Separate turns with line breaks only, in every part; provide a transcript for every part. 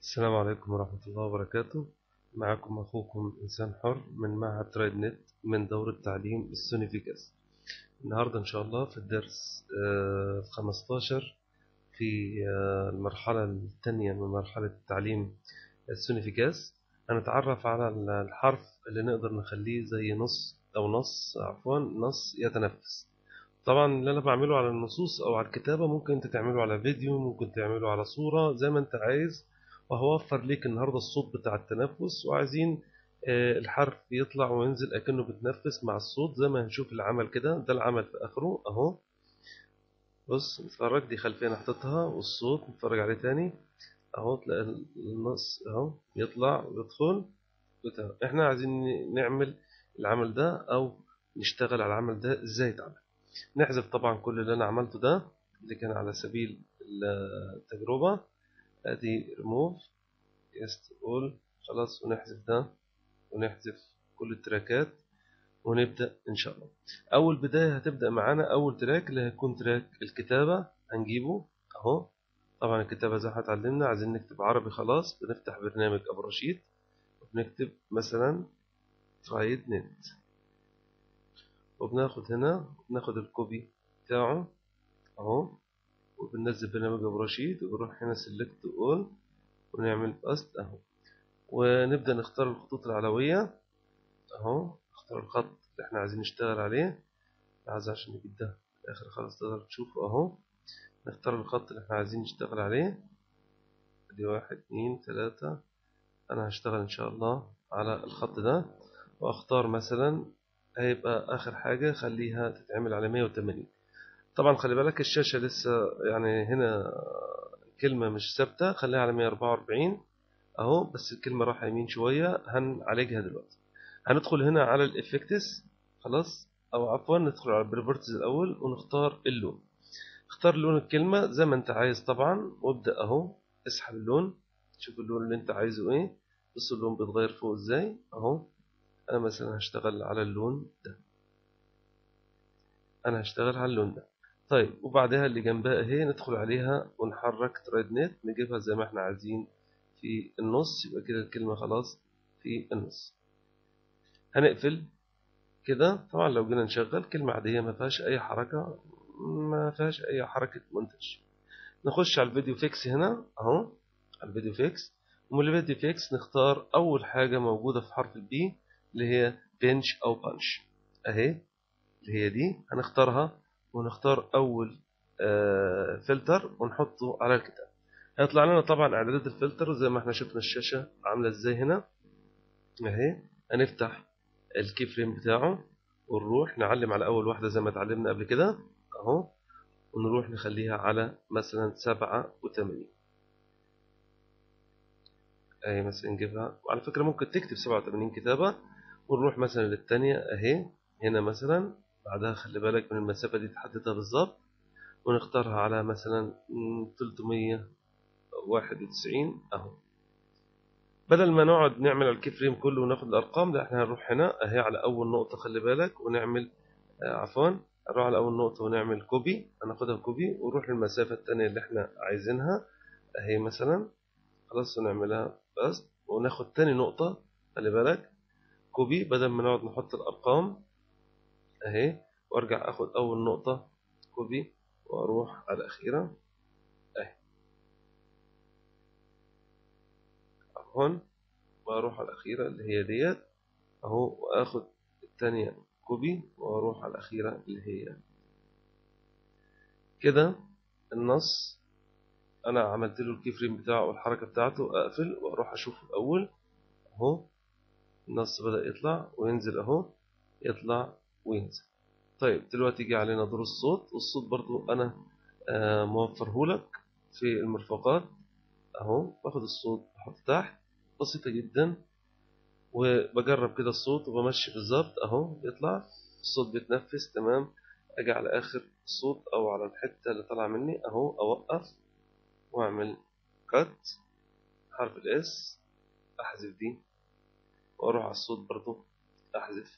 السلام عليكم ورحمة الله وبركاته معكم أخوكم إنسان حر من معهد ترايد نت من دورة تعليم السونيفيكاس النهاردة إن شاء الله في الدرس آه، 15 في آه، المرحلة الثانية من مرحلة تعليم السونيفيكاس هنتعرف على الحرف اللي نقدر نخليه زي نص أو نص عفوا نص يتنفس طبعا اللي أنا بعمله على النصوص أو على الكتابة ممكن أنت تعمله على فيديو ممكن تعمله على صورة زي ما أنت عايز وهوفر ليك النهاردة الصوت بتاع التنفس وعايزين آه، الحرف يطلع وينزل أكنه بتنفس مع الصوت زي ما هنشوف العمل كده ده العمل في آخره أهو بص نتفرج دي خلفية أنا حاططها والصوت نتفرج عليه تاني أهو تلاقي النص أهو يطلع ويدخل وت- إحنا عايزين نعمل العمل ده أو نشتغل على العمل ده إزاي يتعمل نحذف طبعا كل اللي أنا عملته ده اللي كان على سبيل التجربة ادي ريموف يست اول خلاص ونحذف ده ونحذف كل التراكات ونبدأ إن شاء الله أول بداية هتبدأ معانا أول تراك اللي هيكون تراك الكتابة هنجيبه أهو طبعا الكتابة زي ما اتعلمنا عايزين نكتب عربي خلاص بنفتح برنامج أبو رشيد وبنكتب مثلا ترايد نت وبناخد هنا بناخد الكوبي بتاعه أهو وبننزل برنامج أبو رشيد وبنروح هنا سيلكت أول ونعمل باست أهو ونبدأ نختار الخطوط العلوية أهو نختار الخط اللي احنا عايزين نشتغل عليه عايز عشان نجيب ده في الآخر خلاص تقدر تشوفه أهو نختار الخط اللي احنا عايزين نشتغل عليه دي واحد اتنين تلاتة أنا هشتغل إن شاء الله على الخط ده وأختار مثلا هيبقى آخر حاجة خليها تتعمل على 180 طبعا خلي بالك الشاشة لسه يعني هنا كلمة مش ثابتة خليها على 144 اهو بس الكلمة راح يمين شوية هنعالجها دلوقتي هندخل هنا على الافكتس خلاص او عفوا ندخل على البريفرتز الاول ونختار اللون اختار لون الكلمة زي ما انت عايز طبعا وابدأ اهو اسحب اللون شوف اللون اللي انت عايزه ايه بص اللون بيتغير فوق ازاي اهو انا مثلا هشتغل على اللون ده انا هشتغل على اللون ده طيب وبعدها اللي جنبها اهي ندخل عليها ونحرك ترايد نت نجيبها زي ما احنا عايزين في النص يبقى كده الكلمة خلاص في النص هنقفل كده طبعا لو جينا نشغل كلمة عادية ما فيهاش أي حركة ما فيهاش أي حركة منتج نخش على الفيديو فيكس هنا أهو على الفيديو فيكس ومن الفيديو فيكس نختار أول حاجة موجودة في حرف البي اللي هي بنش أو بانش أهي اللي هي دي هنختارها ونختار أول آه فلتر ونحطه على الكتاب هيطلع لنا طبعا اعدادات الفلتر زي ما احنا شفنا الشاشة عاملة ازاي هنا اهي هنفتح الكي فريم بتاعه ونروح نعلم على اول واحدة زي ما اتعلمنا قبل كده اهو ونروح نخليها على مثلا سبعة وثمانين اهي مثلا نجيبها وعلى فكرة ممكن تكتب سبعة وثمانين كتابة ونروح مثلا للتانية اهي هنا مثلا بعدها خلي بالك من المسافة دي تحددها بالظبط ونختارها على مثلا 300 91 اهو بدل ما نقعد نعمل على الكي فريم كله وناخد الارقام لا احنا هنروح هنا اهي على اول نقطه خلي بالك ونعمل آه عفوا نروح على اول نقطه ونعمل كوبي هناخدها كوبي ونروح للمسافه الثانيه اللي احنا عايزينها اهي مثلا خلاص ونعملها بس وناخد تاني نقطه خلي بالك كوبي بدل ما نقعد نحط الارقام اهي وارجع اخد اول نقطه كوبي واروح على الاخيره هون واروح على الأخيرة اللي هي ديت أهو وآخد التانية كوبي وأروح على الأخيرة اللي هي كده النص أنا عملت له الكي فريم بتاعه والحركة بتاعته أقفل وأروح أشوفه الأول أهو النص بدأ يطلع وينزل أهو يطلع وينزل طيب دلوقتي يجي علينا دور الصوت والصوت برضو أنا آه موفرهولك في المرفقات أهو باخد الصوت بحط تحت بسيطة جدا وبجرب كده الصوت وبمشي بالظبط اهو يطلع الصوت بيتنفس تمام اجي على اخر الصوت او على الحتة اللي طالعة مني اهو اوقف واعمل كات حرف الاس احذف دي واروح على الصوت برضو احذف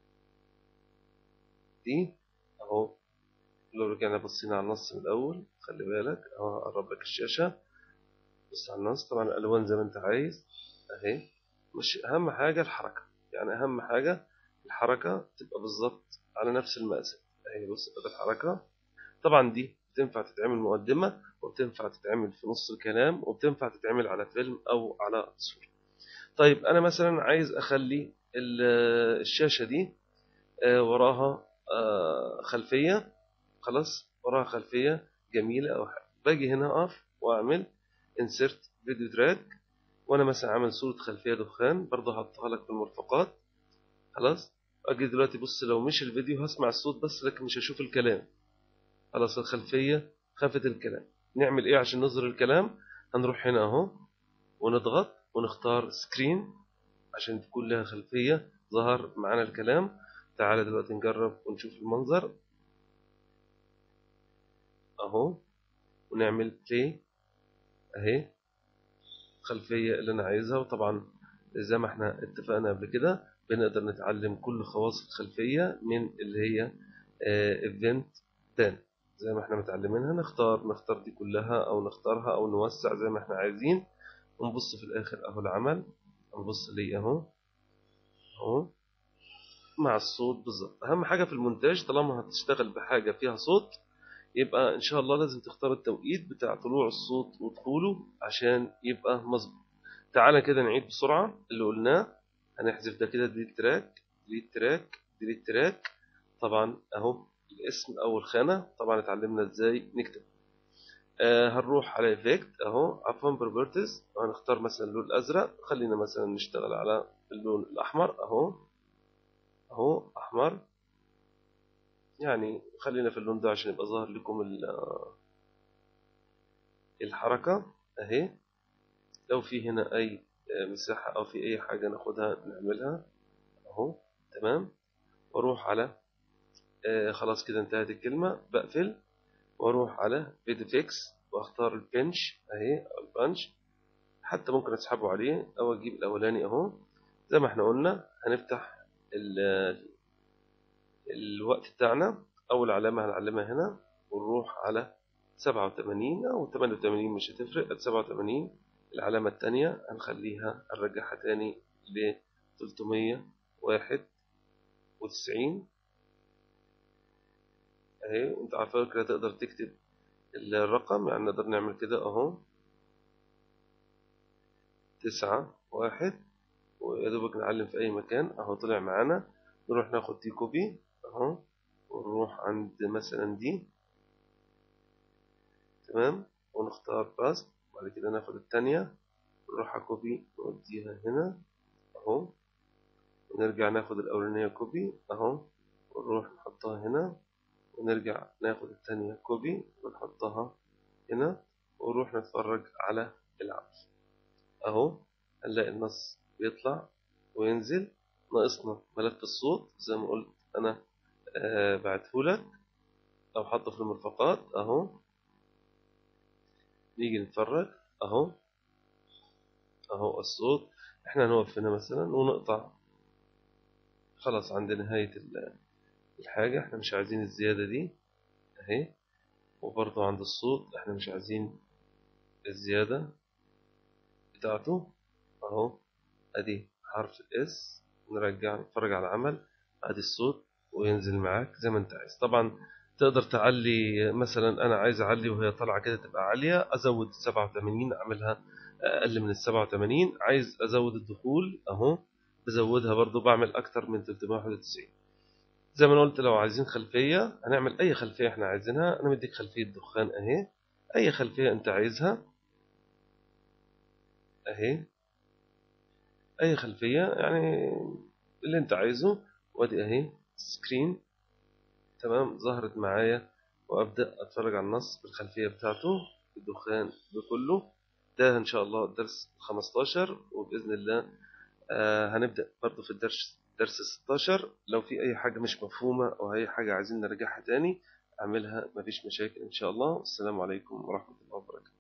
دي اهو لو رجعنا بصينا على النص من الاول خلي بالك اهو اقرب لك الشاشة بص على النص طبعا الالوان زي ما انت عايز اهي مش اهم حاجه الحركه يعني اهم حاجه الحركه تبقى بالظبط على نفس المقاس اهي بص ادي الحركه طبعا دي بتنفع تتعمل مقدمه وبتنفع تتعمل في نص الكلام وبتنفع تتعمل على فيلم او على صوره طيب انا مثلا عايز اخلي الشاشه دي وراها خلفيه خلاص وراها خلفيه جميله او حاجه باجي هنا اقف واعمل insert فيديو تراك وانا مثلا عامل صوره خلفيه دخان برضه هحطها لك في المرفقات خلاص اجي دلوقتي بص لو مش الفيديو هسمع الصوت بس لكن مش هشوف الكلام خلاص الخلفيه خافت الكلام نعمل ايه عشان نظهر الكلام هنروح هنا اهو ونضغط ونختار سكرين عشان تكون لها خلفيه ظهر معانا الكلام تعالى دلوقتي نجرب ونشوف المنظر اهو ونعمل بلاي اهي الخلفية اللي انا عايزها وطبعا زي ما احنا اتفقنا قبل كده بنقدر نتعلم كل خواص الخلفية من اللي هي ايفنت تاني زي ما احنا متعلمينها نختار نختار دي كلها او نختارها او نوسع زي ما احنا عايزين ونبص في الاخر اهو العمل هنبص ليه اهو اهو مع الصوت بالظبط اهم حاجة في المونتاج طالما هتشتغل بحاجة فيها صوت يبقى ان شاء الله لازم تختار التوقيت بتاع طلوع الصوت ودخوله عشان يبقى مظبوط تعالى كده نعيد بسرعة اللي قلناه هنحذف ده كده ديليت تراك ديليت تراك ديليت تراك طبعا اهو الاسم اول خانة طبعا اتعلمنا ازاي نكتب آه هنروح على افكت اهو عفوا بروبرتيز وهنختار مثلا اللون الازرق خلينا مثلا نشتغل على اللون الاحمر اهو اهو احمر يعني خلينا في اللون ده عشان يبقى ظاهر لكم الحركة اهي لو في هنا اي مساحة او في اي حاجة ناخدها نعملها اهو تمام واروح على آه خلاص كده انتهت الكلمة بقفل واروح على فيديو فيكس واختار البنش اهي او البنش حتى ممكن اسحبه عليه او اجيب الاولاني اهو زي ما احنا قلنا هنفتح الوقت بتاعنا أول علامة هنعلمها هنا ونروح على 87 أو 88 مش هتفرق 87 العلامة التانية هنخليها هنرجعها تاني ل 391 أهي وأنت عارفة كده تقدر تكتب الرقم يعني نقدر نعمل كده أهو تسعة واحد ويا دوبك نعلم في أي مكان أهو طلع معانا نروح ناخد دي كوبي اهو ونروح عند مثلا دي تمام ونختار باست بعد كده ناخد التانية نروح على كوبي نوديها هنا اهو ونرجع ناخد الأولانية كوبي اهو ونروح نحطها هنا ونرجع ناخد التانية كوبي ونحطها هنا ونروح نتفرج على العمل اهو هنلاقي النص بيطلع وينزل ناقصنا ملف الصوت زي ما قلت انا آه بعتهولك او حاطه في المرفقات اهو نيجي نتفرج اهو اهو الصوت احنا نوقف هنا مثلا ونقطع خلاص عند نهاية الحاجة احنا مش عايزين الزيادة دي اهي وبرضو عند الصوت احنا مش عايزين الزيادة بتاعته اهو ادي حرف الاس نرجع نتفرج على العمل ادي الصوت وينزل معاك زي ما انت عايز طبعا تقدر تعلي مثلا انا عايز اعلي وهي طالعه كده تبقى عاليه ازود 87 اعملها اقل من ال 87 عايز ازود الدخول اهو بزودها برضو بعمل اكتر من 391 زي ما انا قلت لو عايزين خلفيه هنعمل اي خلفيه احنا عايزينها انا مديك خلفيه دخان اهي اي خلفيه انت عايزها اهي اي خلفيه يعني اللي انت عايزه وادي اهي سكرين تمام ظهرت معايا وابدا اتفرج على النص بالخلفيه بتاعته بالدخان بكله ده ان شاء الله الدرس 15 وباذن الله آه هنبدا برضه في الدرس درس 16 لو في اي حاجه مش مفهومه او اي حاجه عايزين نرجعها تاني اعملها مفيش مشاكل ان شاء الله والسلام عليكم ورحمه الله وبركاته